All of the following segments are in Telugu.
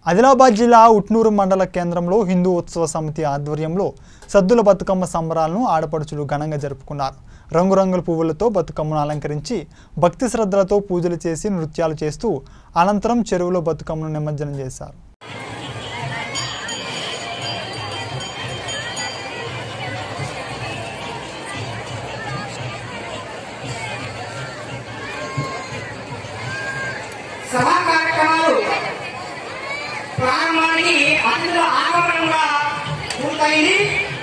ఆదిలాబాద్ జిల్లా ఉట్నూరు మండల కేంద్రంలో హిందూ ఉత్సవ సమితి ఆధ్వర్యంలో సద్దుల బతుకమ్మ సంబరాలను ఆడపడుచులు ఘనంగా జరుపుకున్నారు రంగురంగుల పువ్వులతో బతుకమ్మను అలంకరించి భక్తి శ్రద్ధలతో పూజలు చేసి నృత్యాలు చేస్తూ అనంతరం చెరువులో బతుకమ్మను నిమజ్జనం చేశారు సభా కార్యక్రమాలు ప్రారంభానికి అతిథుల ఆగమనంగా పూర్తయింది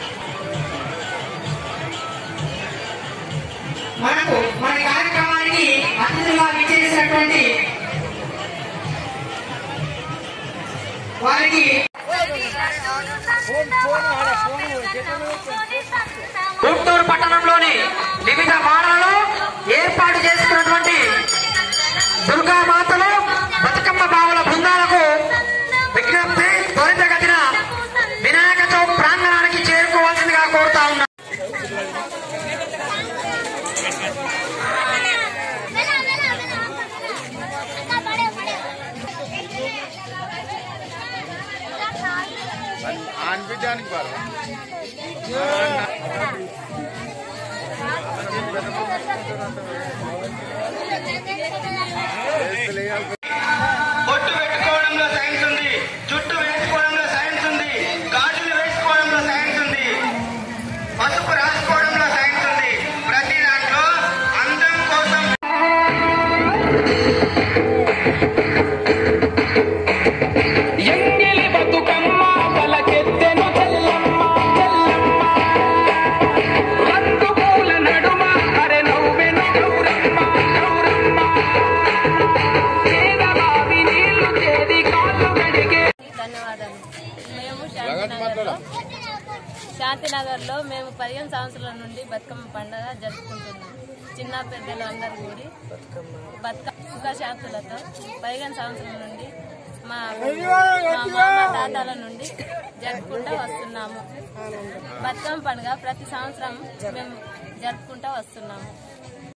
మనకు మన కార్యక్రమానికి అతిథులుగా విచ్చేసినటువంటి వారికి గుంటూరు పట్టణంలోని వివిధ వాడలలో ఏర్పాటు చేసుకున్నటువంటి దుర్గా మాతలు బతుకమ్మ బావుల బృందాలకు విజ్ఞప్తి త్వరితగతిన వినాయక చౌక్ ప్రాంగణానికి చేరుకోవాల్సిందిగా కోరుతా ఉన్నా అనిపించడానికి బాగా బొట్టు పెట్టుకోవడంలో సైన్స్ ఉంది జుట్టు వేసుకోవడంలో సైన్స్ ఉంది గాజులు వేసుకోవడంలో సైన్స్ ఉంది పసుపు రాసుకోవడంలో సైన్స్ ఉంది ప్రతి దాంట్లో అందం కోసం ఎంగిలి బతుకమ్మ పలకెత్తెను చెల్లమ్మ చెల్లమ్మ రంగు పూల నడుమ అరె నవ్వెను గౌరమ్మ గౌరమ్మ పేదవారి నీళ్లు చేది కాళ్ళు కడిగే ధన్యవాదాలు మేము శాంతినగర్లో శాంతినగర్లో మేము పదిహేను సంవత్సరాల నుండి బతుకమ్మ పండుగ జరుపుకుంటున్నాం చిన్న పెద్దలు అందరూ కూడి బతుకమ్మ సుఖశాంతులతో పదిహేను సంవత్సరాల నుండి మా మా మామ తాతల నుండి జరుపుకుంటూ వస్తున్నాము బతుకమ్మ పండుగ ప్రతి సంవత్సరం మేము జరుపుకుంటూ వస్తున్నాము